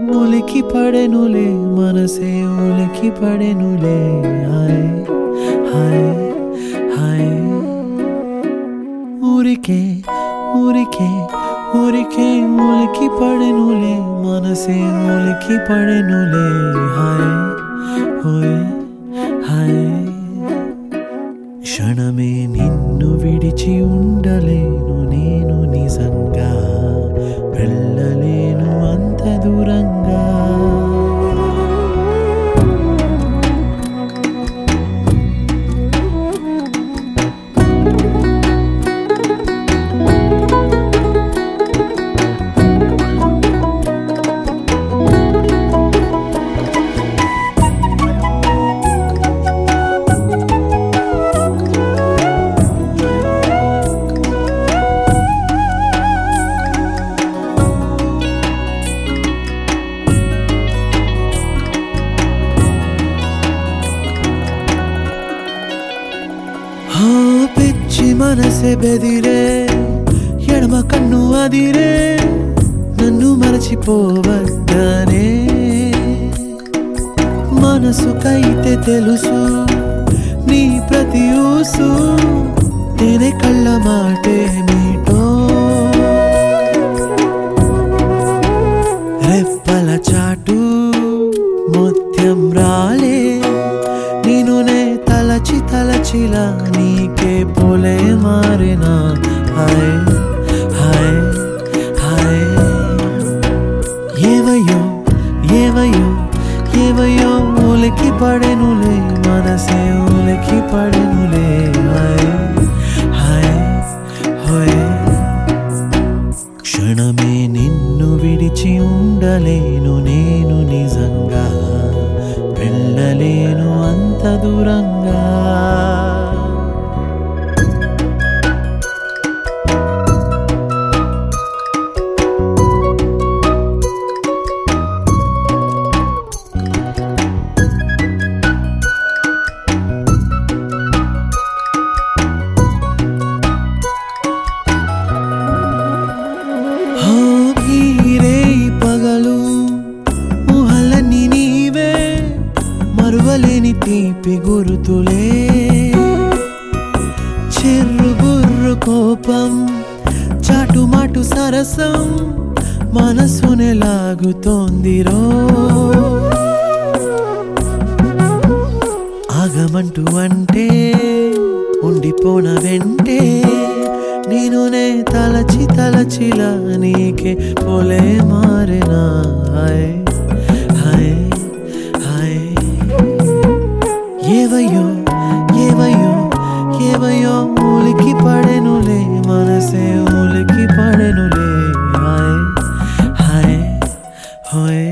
ఉలికి పడెనులే మనసే ఉలికి పడెనులే హాయ్ హాయ్ హాయ్ ఊరికే ఊరికే ఊరికే ఉలికి పడెనులే మనసే ఉలికి పడెనులే హాయ్ హోయ్ హాయ్ క్షణమే నిన్ను విడిచి ఉండలేను నేను నిజంగా వెళ్ళలేను అంత దూరంగా హా పిచ్చి మనసే బెదిరే ఎడమ కన్ను అదిరే నన్ను మరచిపోవద్దనే మనసుకైతే తెలుసు నీ ప్రతి ఊసు నేనే కళ్ళ మాటే మీటో రెప్పల చాటు ముత్యం రాలే నేను నే తలచి తలచిలా నీకే పోలే మారినా హాయ్ హాయ్ హాయ్ ఏవయ్యో ఏవయ్యో ఏవయ్యో ఉలికి పడెనులే మనసే ఉలికి పడెనులే హాయ్ హాయ్ హోయ్ క్షణమే నిన్ను విడిచి ఉండలేను నేను నిజంగా వెళ్ళలేను అంత దూరంగా హా, ఈ రేయి పగలు ఊహలన్నీ నీవే మరువలేని తీపి గురుతులే చెర్రు బుర్రు కోపం చాటుమాటు సరసం మనసునే లాగుతోందిరో ఆగమంటూ అంటే ఉండిపోన వెంటే నేను నే తలచి తలచిలా నీకే పోలే మారినా హాయ్ హాయ్ హాయ్ ఏవయ్యో ఏవయ్యో ఏవయ్యో ఉలికి పడెనులే మనసే ఉలికి పడెనులే హాయ్ హాయ్ హోయ్